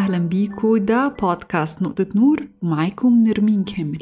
أهلا بيكو ده بودكاست نقطة نور ومعاكم نرمين كامل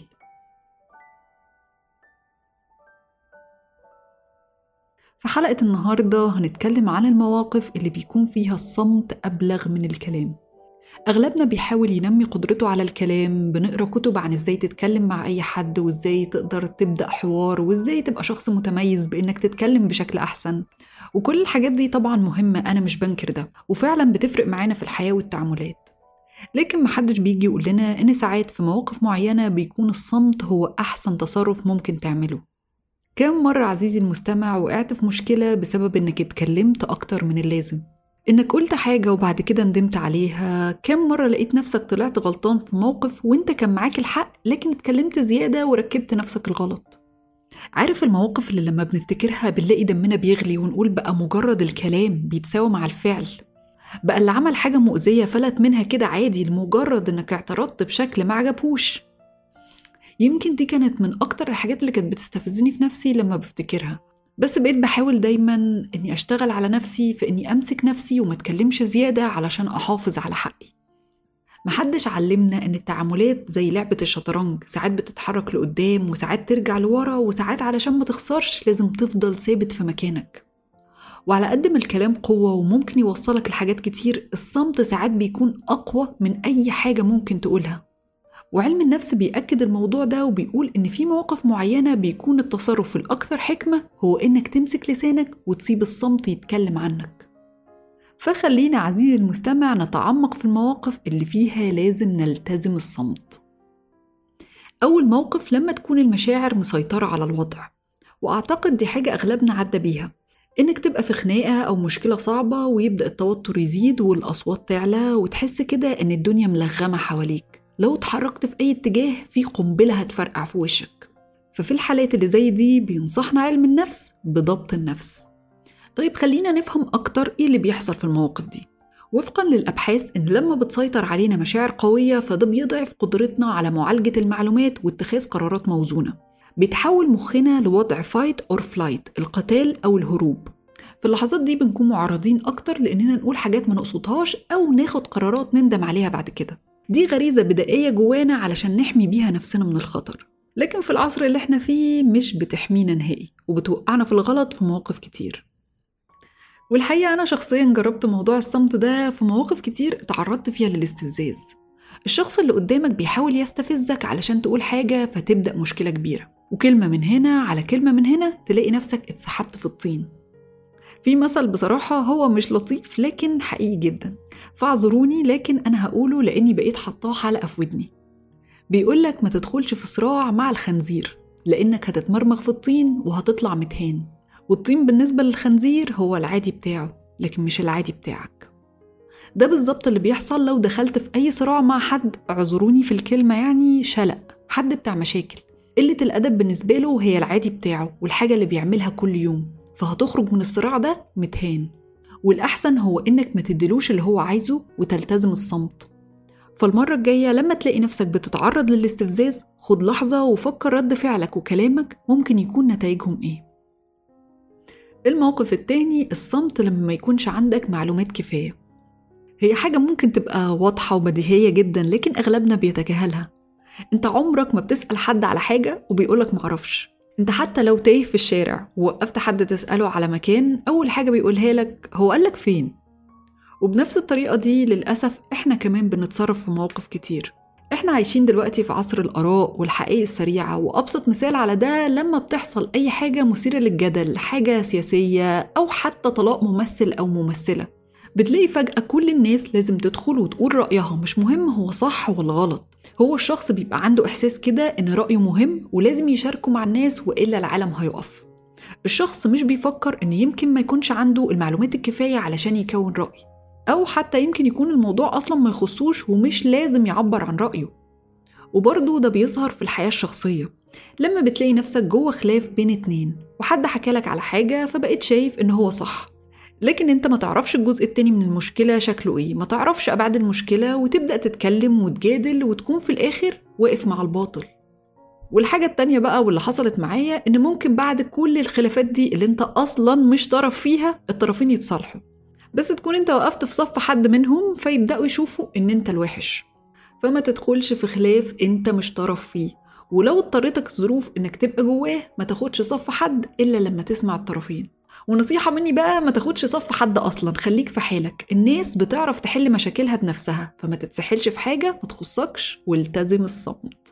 في حلقة النهاردة هنتكلم عن المواقف اللي بيكون فيها الصمت أبلغ من الكلام أغلبنا بيحاول ينمي قدرته على الكلام بنقرأ كتب عن إزاي تتكلم مع أي حد وإزاي تقدر تبدأ حوار وإزاي تبقى شخص متميز بإنك تتكلم بشكل أحسن وكل الحاجات دي طبعا مهمة أنا مش بنكر ده وفعلا بتفرق معانا في الحياة والتعاملات لكن محدش بيجي يقول لنا إن ساعات في مواقف معينة بيكون الصمت هو أحسن تصرف ممكن تعمله كم مرة عزيزي المستمع وقعت في مشكلة بسبب إنك اتكلمت أكتر من اللازم إنك قلت حاجة وبعد كده ندمت عليها كم مرة لقيت نفسك طلعت غلطان في موقف وإنت كان معاك الحق لكن اتكلمت زيادة وركبت نفسك الغلط عارف المواقف اللي لما بنفتكرها بنلاقي دمنا بيغلي ونقول بقى مجرد الكلام بيتساوى مع الفعل بقى اللي عمل حاجة مؤذية فلت منها كده عادي لمجرد إنك اعترضت بشكل ما عجبهوش يمكن دي كانت من أكتر الحاجات اللي كانت بتستفزني في نفسي لما بفتكرها بس بقيت بحاول دايما إني أشتغل على نفسي في إني أمسك نفسي وما أتكلمش زيادة علشان أحافظ على حقي محدش علمنا إن التعاملات زي لعبة الشطرنج ساعات بتتحرك لقدام وساعات ترجع لورا وساعات علشان ما تخسرش لازم تفضل ثابت في مكانك وعلى قد ما الكلام قوة وممكن يوصلك لحاجات كتير الصمت ساعات بيكون أقوى من أي حاجة ممكن تقولها وعلم النفس بيأكد الموضوع ده وبيقول إن في مواقف معينة بيكون التصرف الأكثر حكمة هو إنك تمسك لسانك وتسيب الصمت يتكلم عنك فخلينا عزيزي المستمع نتعمق في المواقف اللي فيها لازم نلتزم الصمت أول موقف لما تكون المشاعر مسيطرة على الوضع وأعتقد دي حاجة أغلبنا عدى بيها إنك تبقى في خناقة أو مشكلة صعبة ويبدأ التوتر يزيد والأصوات تعلى وتحس كده إن الدنيا ملغمة حواليك لو اتحركت في أي اتجاه في قنبلة هتفرقع في وشك ففي الحالات اللي زي دي بينصحنا علم النفس بضبط النفس طيب خلينا نفهم أكتر إيه اللي بيحصل في المواقف دي وفقا للأبحاث إن لما بتسيطر علينا مشاعر قوية فده بيضعف قدرتنا على معالجة المعلومات واتخاذ قرارات موزونة بيتحول مخنا لوضع فايت أور فلايت القتال أو الهروب في اللحظات دي بنكون معرضين أكتر لأننا نقول حاجات ما نقصدهاش أو ناخد قرارات نندم عليها بعد كده دي غريزة بدائية جوانا علشان نحمي بيها نفسنا من الخطر لكن في العصر اللي احنا فيه مش بتحمينا نهائي وبتوقعنا في الغلط في مواقف كتير والحقيقة أنا شخصيا جربت موضوع الصمت ده في مواقف كتير اتعرضت فيها للاستفزاز الشخص اللي قدامك بيحاول يستفزك علشان تقول حاجة فتبدأ مشكلة كبيرة وكلمة من هنا على كلمة من هنا تلاقي نفسك اتسحبت في الطين في مثل بصراحة هو مش لطيف لكن حقيقي جدا فاعذروني لكن أنا هقوله لأني بقيت حطاه حلقة في ودني بيقولك ما تدخلش في صراع مع الخنزير لأنك هتتمرمغ في الطين وهتطلع متهان والطين بالنسبة للخنزير هو العادي بتاعه لكن مش العادي بتاعك ده بالظبط اللي بيحصل لو دخلت في أي صراع مع حد اعذروني في الكلمة يعني شلق حد بتاع مشاكل قلة الأدب بالنسبة له هي العادي بتاعه والحاجة اللي بيعملها كل يوم فهتخرج من الصراع ده متهان والأحسن هو إنك ما تديلوش اللي هو عايزه وتلتزم الصمت فالمرة الجاية لما تلاقي نفسك بتتعرض للاستفزاز خد لحظة وفكر رد فعلك وكلامك ممكن يكون نتائجهم إيه الموقف التاني الصمت لما ما يكونش عندك معلومات كفاية هي حاجة ممكن تبقى واضحة وبديهية جدا لكن أغلبنا بيتجاهلها انت عمرك ما بتسأل حد على حاجة وبيقولك معرفش انت حتى لو تايه في الشارع ووقفت حد تسأله على مكان أول حاجة بيقولها لك هو قالك فين وبنفس الطريقة دي للأسف احنا كمان بنتصرف في مواقف كتير احنا عايشين دلوقتي في عصر الآراء والحقائق السريعة وأبسط مثال على ده لما بتحصل أي حاجة مثيرة للجدل حاجة سياسية أو حتى طلاق ممثل أو ممثلة بتلاقي فجأة كل الناس لازم تدخل وتقول رأيها مش مهم هو صح ولا غلط هو الشخص بيبقى عنده إحساس كده إن رأيه مهم ولازم يشاركه مع الناس وإلا العالم هيقف الشخص مش بيفكر إن يمكن ما يكونش عنده المعلومات الكفاية علشان يكون رأي أو حتى يمكن يكون الموضوع أصلا ما يخصوش ومش لازم يعبر عن رأيه وبرضه ده بيظهر في الحياة الشخصية لما بتلاقي نفسك جوه خلاف بين اتنين وحد حكالك على حاجة فبقيت شايف إن هو صح لكن انت ما تعرفش الجزء التاني من المشكلة شكله ايه ما تعرفش أبعاد المشكلة وتبدأ تتكلم وتجادل وتكون في الآخر واقف مع الباطل والحاجة التانية بقى واللي حصلت معايا إن ممكن بعد كل الخلافات دي اللي أنت أصلا مش طرف فيها الطرفين يتصالحوا بس تكون انت وقفت في صف حد منهم فيبدأوا يشوفوا ان انت الوحش فما تدخلش في خلاف انت مش طرف فيه ولو اضطرتك الظروف انك تبقى جواه ما تاخدش صف حد الا لما تسمع الطرفين ونصيحة مني بقى ما تاخدش صف حد أصلا خليك في حالك الناس بتعرف تحل مشاكلها بنفسها فما تتسحلش في حاجة ما تخصكش والتزم الصمت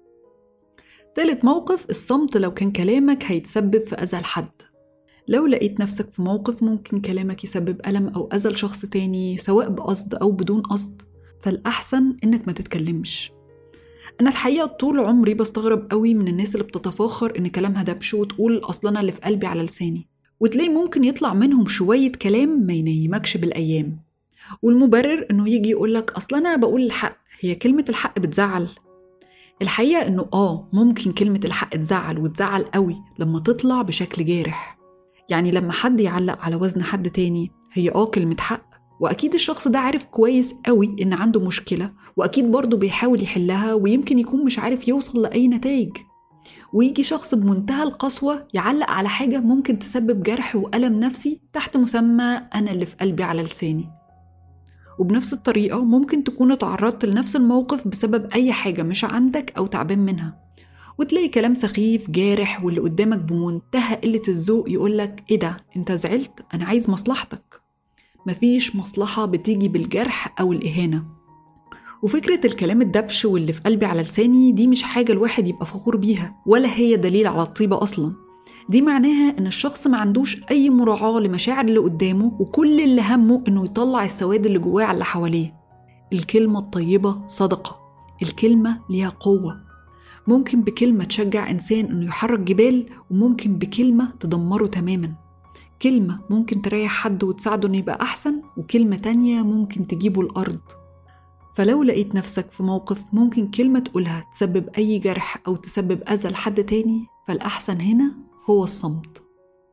تالت موقف الصمت لو كان كلامك هيتسبب في أذى لحد لو لقيت نفسك في موقف ممكن كلامك يسبب ألم أو أذى لشخص تاني سواء بقصد أو بدون قصد فالأحسن إنك ما تتكلمش أنا الحقيقة طول عمري بستغرب قوي من الناس اللي بتتفاخر إن كلامها دبش وتقول أصلا أنا اللي في قلبي على لساني وتلاقي ممكن يطلع منهم شوية كلام ما ينيمكش بالأيام والمبرر إنه يجي يقولك أصلا أنا بقول الحق هي كلمة الحق بتزعل الحقيقة إنه آه ممكن كلمة الحق تزعل وتزعل قوي لما تطلع بشكل جارح يعني لما حد يعلق على وزن حد تاني هي آه كلمة حق وأكيد الشخص ده عارف كويس قوي إن عنده مشكلة وأكيد برضه بيحاول يحلها ويمكن يكون مش عارف يوصل لأي نتائج ويجي شخص بمنتهى القسوة يعلق على حاجة ممكن تسبب جرح وألم نفسي تحت مسمى أنا اللي في قلبي على لساني وبنفس الطريقة ممكن تكون اتعرضت لنفس الموقف بسبب أي حاجة مش عندك أو تعبان منها وتلاقي كلام سخيف جارح واللي قدامك بمنتهى قلة الذوق يقولك إيه ده أنت زعلت أنا عايز مصلحتك مفيش مصلحة بتيجي بالجرح أو الإهانة وفكرة الكلام الدبش واللي في قلبي على لساني دي مش حاجة الواحد يبقى فخور بيها ولا هي دليل على الطيبة أصلا دي معناها إن الشخص ما عندوش أي مراعاة لمشاعر اللي قدامه وكل اللي همه إنه يطلع السواد اللي جواه على اللي حواليه الكلمة الطيبة صدقة الكلمة ليها قوة ممكن بكلمة تشجع إنسان إنه يحرك جبال وممكن بكلمة تدمره تماما كلمة ممكن تريح حد وتساعده إنه يبقى أحسن وكلمة تانية ممكن تجيبه الأرض فلو لقيت نفسك في موقف ممكن كلمة تقولها تسبب أي جرح أو تسبب أذى لحد تاني فالأحسن هنا هو الصمت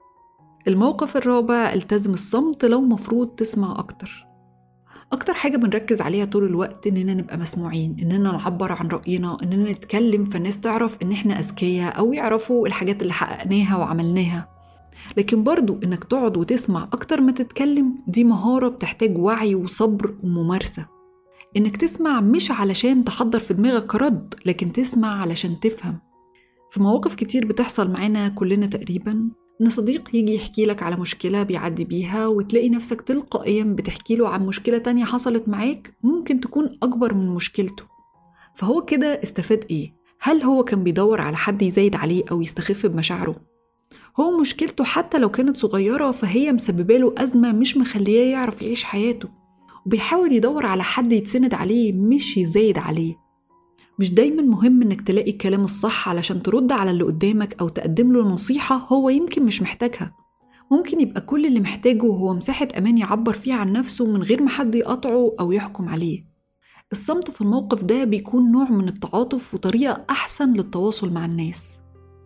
الموقف الرابع التزم الصمت لو مفروض تسمع أكتر أكتر حاجة بنركز عليها طول الوقت إننا نبقى مسموعين إننا نعبر عن رأينا إننا نتكلم فالناس تعرف إن إحنا أذكياء أو يعرفوا الحاجات اللي حققناها وعملناها لكن برضو إنك تقعد وتسمع أكتر ما تتكلم دي مهارة بتحتاج وعي وصبر وممارسة إنك تسمع مش علشان تحضر في دماغك كرد لكن تسمع علشان تفهم في مواقف كتير بتحصل معانا كلنا تقريبا إن صديق يجي يحكي لك على مشكلة بيعدي بيها وتلاقي نفسك تلقائيا بتحكي له عن مشكلة تانية حصلت معاك ممكن تكون أكبر من مشكلته فهو كده استفاد إيه؟ هل هو كان بيدور على حد يزايد عليه أو يستخف بمشاعره؟ هو مشكلته حتى لو كانت صغيرة فهي مسببة له أزمة مش مخلياه يعرف يعيش حياته وبيحاول يدور على حد يتسند عليه مش يزايد عليه مش دايما مهم انك تلاقي الكلام الصح علشان ترد على اللي قدامك او تقدم له نصيحة هو يمكن مش محتاجها ممكن يبقى كل اللي محتاجه هو مساحة أمان يعبر فيها عن نفسه من غير ما حد يقاطعه أو يحكم عليه الصمت في الموقف ده بيكون نوع من التعاطف وطريقة أحسن للتواصل مع الناس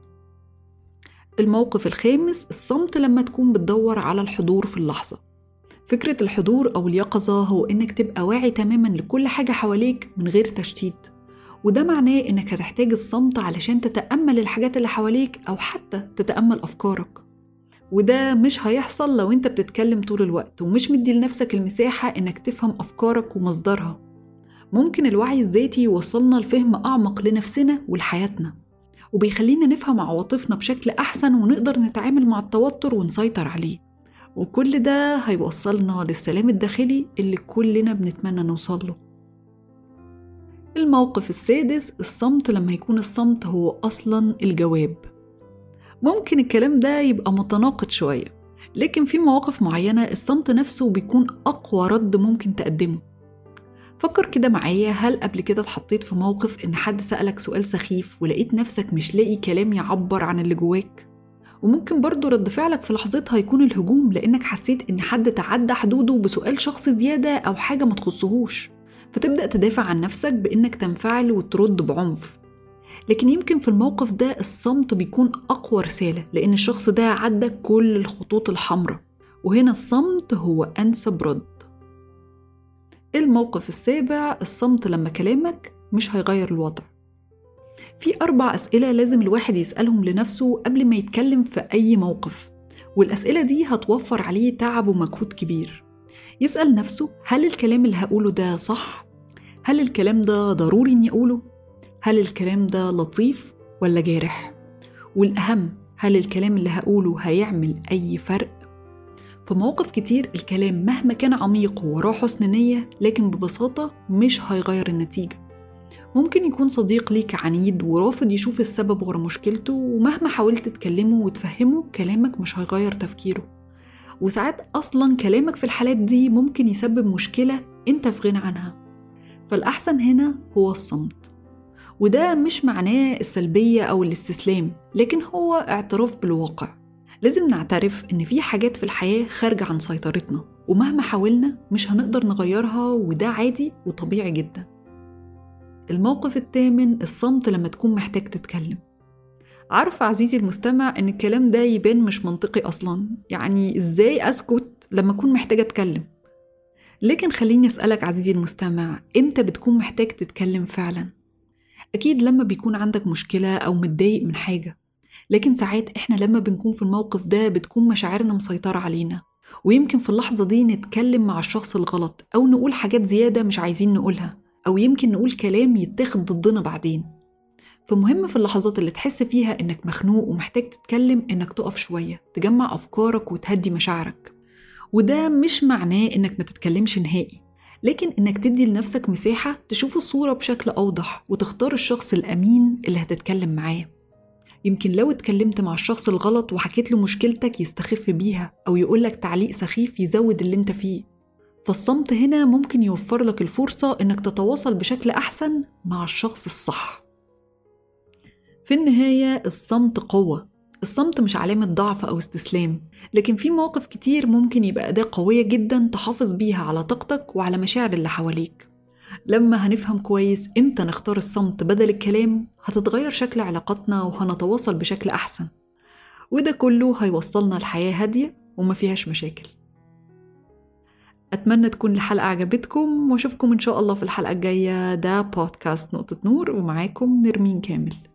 الموقف الخامس الصمت لما تكون بتدور على الحضور في اللحظة فكرة الحضور أو اليقظة هو إنك تبقى واعي تماما لكل حاجة حواليك من غير تشتيت وده معناه إنك هتحتاج الصمت علشان تتأمل الحاجات اللي حواليك أو حتى تتأمل أفكارك وده مش هيحصل لو انت بتتكلم طول الوقت ومش مدي لنفسك المساحة إنك تفهم أفكارك ومصدرها ممكن الوعي الذاتي يوصلنا لفهم أعمق لنفسنا ولحياتنا وبيخلينا نفهم عواطفنا بشكل أحسن ونقدر نتعامل مع التوتر ونسيطر عليه وكل ده هيوصلنا للسلام الداخلي اللي كلنا بنتمنى نوصل له الموقف السادس الصمت لما يكون الصمت هو أصلا الجواب ممكن الكلام ده يبقى متناقض شوية لكن في مواقف معينة الصمت نفسه بيكون أقوى رد ممكن تقدمه فكر كده معايا هل قبل كده اتحطيت في موقف إن حد سألك سؤال سخيف ولقيت نفسك مش لاقي كلام يعبر عن اللي جواك؟ وممكن برضه رد فعلك في لحظتها يكون الهجوم لأنك حسيت إن حد تعدى حدوده بسؤال شخص زيادة أو حاجة ما تخصهوش فتبدأ تدافع عن نفسك بإنك تنفعل وترد بعنف لكن يمكن في الموقف ده الصمت بيكون أقوى رسالة لأن الشخص ده عدى كل الخطوط الحمراء وهنا الصمت هو أنسب رد الموقف السابع الصمت لما كلامك مش هيغير الوضع في أربع أسئلة لازم الواحد يسألهم لنفسه قبل ما يتكلم في أي موقف والأسئلة دي هتوفر عليه تعب ومجهود كبير يسأل نفسه هل الكلام اللي هقوله ده صح؟ هل الكلام ده ضروري إني أقوله؟ هل الكلام ده لطيف ولا جارح؟ والأهم هل الكلام اللي هقوله هيعمل أي فرق؟ في مواقف كتير الكلام مهما كان عميق ووراه حسن نية لكن ببساطة مش هيغير النتيجة ممكن يكون صديق ليك عنيد ورافض يشوف السبب ورا مشكلته ومهما حاولت تكلمه وتفهمه كلامك مش هيغير تفكيره وساعات أصلا كلامك في الحالات دي ممكن يسبب مشكلة أنت في غنى عنها فالأحسن هنا هو الصمت وده مش معناه السلبية أو الاستسلام لكن هو اعتراف بالواقع لازم نعترف إن في حاجات في الحياة خارجة عن سيطرتنا ومهما حاولنا مش هنقدر نغيرها وده عادي وطبيعي جدا الموقف الثامن الصمت لما تكون محتاج تتكلم عارفة عزيزي المستمع إن الكلام ده يبان مش منطقي أصلا يعني إزاي أسكت لما أكون محتاجة أتكلم لكن خليني أسألك عزيزي المستمع إمتى بتكون محتاج تتكلم فعلا أكيد لما بيكون عندك مشكلة أو متضايق من حاجة لكن ساعات إحنا لما بنكون في الموقف ده بتكون مشاعرنا مسيطرة علينا ويمكن في اللحظة دي نتكلم مع الشخص الغلط أو نقول حاجات زيادة مش عايزين نقولها أو يمكن نقول كلام يتاخد ضدنا بعدين فمهم في اللحظات اللي تحس فيها إنك مخنوق ومحتاج تتكلم إنك تقف شوية تجمع أفكارك وتهدي مشاعرك وده مش معناه إنك ما تتكلمش نهائي لكن إنك تدي لنفسك مساحة تشوف الصورة بشكل أوضح وتختار الشخص الأمين اللي هتتكلم معاه يمكن لو اتكلمت مع الشخص الغلط وحكيت له مشكلتك يستخف بيها أو يقولك تعليق سخيف يزود اللي انت فيه فالصمت هنا ممكن يوفر لك الفرصة إنك تتواصل بشكل أحسن مع الشخص الصح في النهاية الصمت قوة الصمت مش علامة ضعف أو استسلام لكن في مواقف كتير ممكن يبقى أداة قوية جدا تحافظ بيها على طاقتك وعلى مشاعر اللي حواليك لما هنفهم كويس إمتى نختار الصمت بدل الكلام هتتغير شكل علاقاتنا وهنتواصل بشكل أحسن وده كله هيوصلنا لحياة هادية وما فيهاش مشاكل أتمنى تكون الحلقة عجبتكم وأشوفكم إن شاء الله في الحلقة الجاية ده بودكاست نقطة نور ومعاكم نرمين كامل